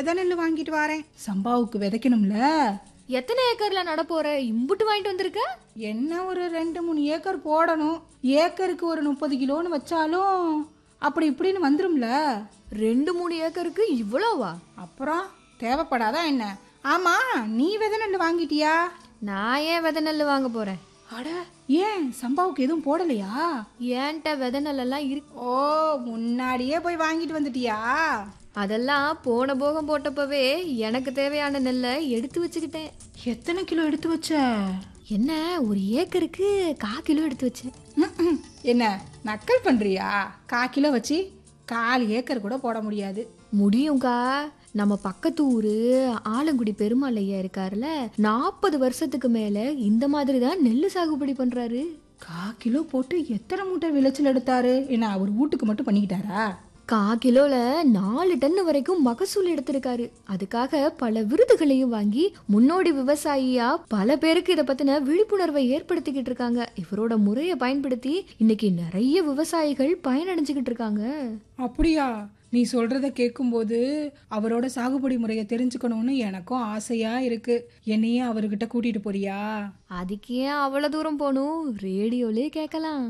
விதை நெல் வாங்கிட்டு வரேன் சம்பாவுக்கு விதைக்கணும்ல எத்தனை ஏக்கர்ல நட போற இம்புட்டு வாங்கிட்டு வந்திருக்க என்ன ஒரு ரெண்டு மூணு ஏக்கர் போடணும் ஏக்கருக்கு ஒரு முப்பது கிலோன்னு வச்சாலும் அப்படி இப்படின்னு வந்துரும்ல ரெண்டு மூணு ஏக்கருக்கு இவ்வளோவா அப்புறம் தேவைப்படாதா என்ன ஆமா நீ விதை நெல் வாங்கிட்டியா நான் ஏன் விதை நெல் வாங்க போறேன் அட ஏன் சம்பாவுக்கு எதுவும் போடலையா ஏன்ட்ட விதை நெல்லெல்லாம் இருக்கு ஓ முன்னாடியே போய் வாங்கிட்டு வந்துட்டியா அதெல்லாம் போன போகம் போட்டப்பவே எனக்கு தேவையான நெல்லை எடுத்து வச்சுக்கிட்டேன் எத்தனை கிலோ எடுத்து வச்ச என்ன ஒரு ஏக்கருக்கு கா கிலோ எடுத்து வச்சேன் ம்ம். என்ன நக்கல் பண்றியா கா கிலோ வச்சு கால் ஏக்கர் கூட போட முடியாது முடியும்க்கா நம்ம பக்கத்து ஊரு ஆலங்குடி பெருமாள் ஐயா இருக்காருல்ல நாற்பது வருஷத்துக்கு மேல இந்த மாதிரி தான் நெல் சாகுபடி பண்றாரு கா கிலோ போட்டு எத்தனை மூட்டை விளைச்சல் எடுத்தாரு என்ன அவர் வீட்டுக்கு மட்டும் பண்ணிக்கிட்டாரா கா கிலோல நாலு டன் வரைக்கும் மகசூல் எடுத்திருக்காரு அதுக்காக பல விருதுகளையும் வாங்கி முன்னோடி விவசாயியா பல பேருக்கு இத பத்தின விழிப்புணர்வை ஏற்படுத்திக்கிட்டு இருக்காங்க இவரோட முறையை பயன்படுத்தி இன்னைக்கு நிறைய விவசாயிகள் பயனடைஞ்சுக்கிட்டு இருக்காங்க அப்படியா நீ சொல்றத கேட்கும்போது அவரோட சாகுபடி முறையை தெரிஞ்சுக்கணும்னு எனக்கும் ஆசையா இருக்கு என்னையும் அவர்கிட்ட கூட்டிட்டு போறியா அதுக்கு ஏன் அவ்வளவு தூரம் போகணும் ரேடியோலே கேட்கலாம்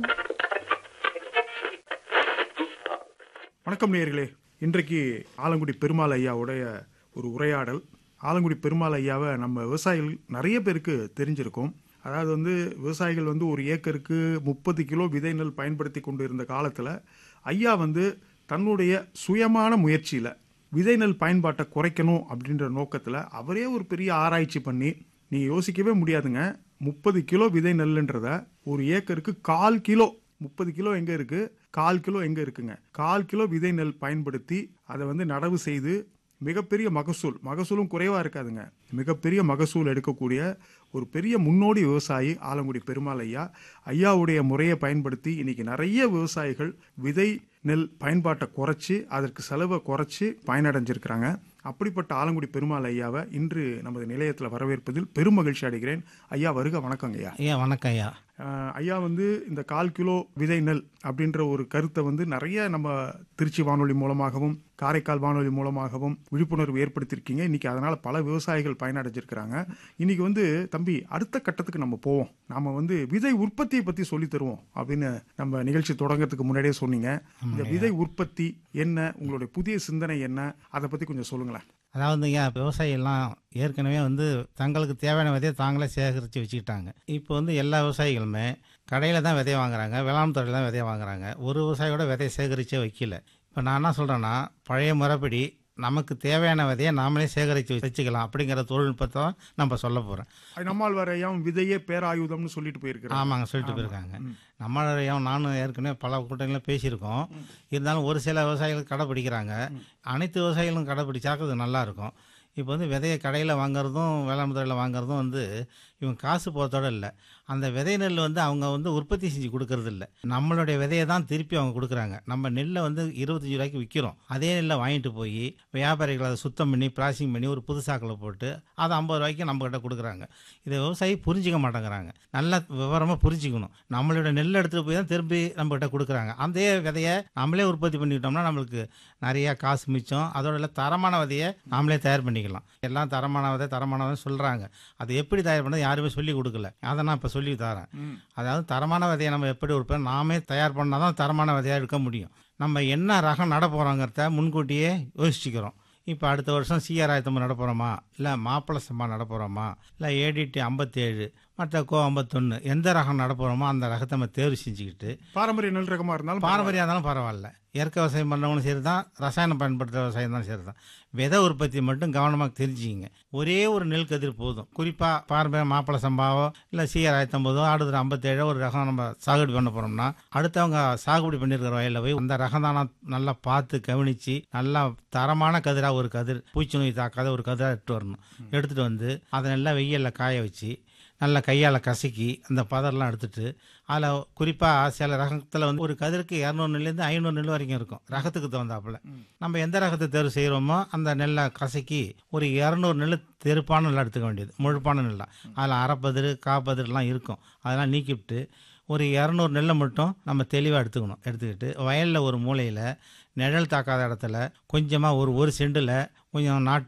வணக்கம் நேயர்களே இன்றைக்கு ஆலங்குடி பெருமாள் ஐயாவுடைய ஒரு உரையாடல் ஆலங்குடி பெருமாள் ஐயாவை நம்ம விவசாயிகள் நிறைய பேருக்கு தெரிஞ்சிருக்கும் அதாவது வந்து விவசாயிகள் வந்து ஒரு ஏக்கருக்கு முப்பது கிலோ விதை நெல் பயன்படுத்தி கொண்டு இருந்த காலத்தில் ஐயா வந்து தன்னுடைய சுயமான முயற்சியில் விதை நெல் பயன்பாட்டை குறைக்கணும் அப்படின்ற நோக்கத்தில் அவரே ஒரு பெரிய ஆராய்ச்சி பண்ணி நீ யோசிக்கவே முடியாதுங்க முப்பது கிலோ விதை நெல்லுன்றத ஒரு ஏக்கருக்கு கால் கிலோ முப்பது கிலோ எங்க இருக்கு கால் கிலோ எங்க இருக்குங்க கால் கிலோ விதை நெல் பயன்படுத்தி அதை வந்து நடவு செய்து மிகப்பெரிய மகசூல் மகசூலும் குறைவா இருக்காதுங்க மிகப்பெரிய மகசூல் எடுக்கக்கூடிய ஒரு பெரிய முன்னோடி விவசாயி ஆலங்குடி பெருமாள் ஐயா ஐயாவுடைய முறையை பயன்படுத்தி இன்னைக்கு நிறைய விவசாயிகள் விதை நெல் பயன்பாட்டை குறைச்சி அதற்கு செலவை குறைச்சி பயனடைஞ்சிருக்கிறாங்க அப்படிப்பட்ட ஆலங்குடி பெருமாள் ஐயாவை இன்று நமது நிலையத்தில் வரவேற்பதில் பெரும் மகிழ்ச்சி அடைகிறேன் ஐயா வருக வணக்கங்க ஐயா ஐயா வணக்கம் ஐயா ஆஹ் ஐயா வந்து இந்த கால் கிலோ விதை நெல் அப்படின்ற ஒரு கருத்தை வந்து நிறைய நம்ம திருச்சி வானொலி மூலமாகவும் காரைக்கால் வானொலி மூலமாகவும் விழிப்புணர்வு ஏற்படுத்தியிருக்கீங்க இன்னைக்கு அதனால பல விவசாயிகள் பயனடைஞ்சிருக்கிறாங்க இன்னைக்கு வந்து தம்பி அடுத்த கட்டத்துக்கு நம்ம போவோம் நாம வந்து விதை உற்பத்தியை பத்தி சொல்லி தருவோம் அப்படின்னு நம்ம நிகழ்ச்சி தொடங்கறதுக்கு முன்னாடியே சொன்னீங்க இந்த விதை உற்பத்தி என்ன உங்களுடைய புதிய சிந்தனை என்ன அதை பத்தி கொஞ்சம் சொல்லுங்களேன் அதாவது ஐயா விவசாயிகள்லாம் ஏற்கனவே வந்து தங்களுக்கு தேவையான விதையை தாங்களே சேகரித்து வச்சுக்கிட்டாங்க இப்போ வந்து எல்லா விவசாயிகளுமே கடையில் தான் விதையை வாங்குறாங்க வேளாண் துறையில் தான் விதையை வாங்குறாங்க ஒரு விவசாயியோட விதையை சேகரித்தே வைக்கல இப்போ நான் என்ன சொல்கிறேன்னா பழைய முறைப்படி நமக்கு தேவையான விதையை நாமளே சேகரித்து வச்சுக்கலாம் அப்படிங்கிற தொழில்நுட்பத்தை தான் நம்ம சொல்ல போகிறேன் நம்மாழ்வார் ஐயாவும் விதையே பேராயுதம்னு சொல்லிட்டு போயிருக்கிறாங்க ஆமாங்க சொல்லிட்டு போயிருக்காங்க நம்மளையும் நானும் ஏற்கனவே பல கூட்டங்களில் பேசியிருக்கோம் இருந்தாலும் ஒரு சில விவசாயிகள் கடைப்பிடிக்கிறாங்க அனைத்து விவசாயிகளும் கடைப்பிடிச்சாக்க அது நல்லா இருக்கும் இப்போ வந்து விதையை கடையில் வாங்குறதும் வேளாண் துறையில் வாங்குறதும் வந்து இவங்க காசு போகிறதோட இல்லை அந்த விதை நெல் வந்து அவங்க வந்து உற்பத்தி செஞ்சு கொடுக்கறது இல்லை நம்மளுடைய விதையை தான் திருப்பி அவங்க கொடுக்குறாங்க நம்ம நெல்லை வந்து இருபத்தஞ்சி ரூபாய்க்கு விற்கிறோம் அதே நெல்லை வாங்கிட்டு போய் வியாபாரிகள் அதை சுத்தம் பண்ணி ப்ராசிங் பண்ணி ஒரு புது சாக்கில் போட்டு அதை ஐம்பது ரூபாய்க்கு நம்மக்கிட்ட கொடுக்குறாங்க இதை விவசாயி புரிஞ்சிக்க மாட்டேங்கிறாங்க நல்லா விவரமாக புரிஞ்சுக்கணும் நம்மளோட நெல் எடுத்துகிட்டு போய் தான் திருப்பி நம்மக்கிட்ட கொடுக்குறாங்க அந்த விதையை நம்மளே உற்பத்தி பண்ணிக்கிட்டோம்னா நம்மளுக்கு நிறைய காசு மிச்சம் அதோட இல்லை தரமான விதையை நாமளே தயார் பண்ணிக்கலாம் எல்லாம் தரமான விதை தரமான விதை சொல்கிறாங்க அது எப்படி தயார் பண்ணது யாருமே சொல்லி கொடுக்கல அதை நான் இப்போ சொல்லி தரேன் அதாவது தரமான விதையை நம்ம எப்படி உற்பத்தி நாமே தயார் பண்ணால் தான் தரமான விதையாக எடுக்க முடியும் நம்ம என்ன ரகம் நட போகிறோங்கிறத முன்கூட்டியே யோசிச்சுக்கிறோம் இப்போ அடுத்த வருஷம் சிஆர் ஆயிரத்தம்பது நட போகிறோமா இல்லை மாப்பிள்ளை சம்பா நட போகிறோமா இல்லை ஏடிடி ஐம்பத்தேழு மற்ற கோ ஐம்பத்தொன்று எந்த ரகம் நட போகிறோமோ அந்த ரகத்தை நம்ம தேர்வு செஞ்சுக்கிட்டு பாரம்பரிய நெல் ரகமா இருந்தாலும் பாரம்பரியம் இருந்தாலும் பரவாயில்ல இயற்கை விவசாயம் பண்ணுறவங்களும் சரி தான் ரசாயனம் பயன்படுத்துகிற விவசாயம் தான் சரி தான் விதை உற்பத்தி மட்டும் கவனமாக தெரிஞ்சுக்கிங்க ஒரே ஒரு நெல் கதிர் போதும் குறிப்பாக பாரம்பரிய மாப்பிள்ளை சம்பாவோ இல்லை சிஆர் ஆயிரத்தம்பதோ ஆடுதல் ஐம்பத்தேழோ ஒரு ரகம் நம்ம சாகுபடி பண்ண போகிறோம்னா அடுத்தவங்க சாகுபடி பண்ணியிருக்கிற வயலில் போய் அந்த ரகம் தானா நல்லா பார்த்து கவனித்து நல்லா தரமான கதிராக ஒரு கதிர் பூச்சி நோய் தாக்காத ஒரு கதிராக எடுத்துட்டு வரணும் எடுத்துகிட்டு வந்து அதை நல்லா வெயிலில் காய வச்சு நல்லா கையால் கசக்கி அந்த பதரெல்லாம் எடுத்துட்டு அதில் குறிப்பாக சில ரகத்தில் வந்து ஒரு கதிருக்கு இரநூறு நெல்லேருந்து ஐநூறு நெல் வரைக்கும் இருக்கும் ரகத்துக்கு தகுந்தாப்புல நம்ம எந்த ரகத்தை தேர்வு செய்கிறோமோ அந்த நெல்லை கசக்கி ஒரு இரநூறு நெல் தெருப்பான நெல் எடுத்துக்க வேண்டியது முழுப்பான நெல் தான் அதில் அரைப்பதிர் காப்பதிர்லாம் இருக்கும் அதெல்லாம் நீக்கிவிட்டு ஒரு இரநூறு நெல்லை மட்டும் நம்ம தெளிவாக எடுத்துக்கணும் எடுத்துக்கிட்டு வயலில் ஒரு மூலையில் நிழல் தாக்காத இடத்துல கொஞ்சமாக ஒரு ஒரு செண்டில் கொஞ்சம் நாட்டு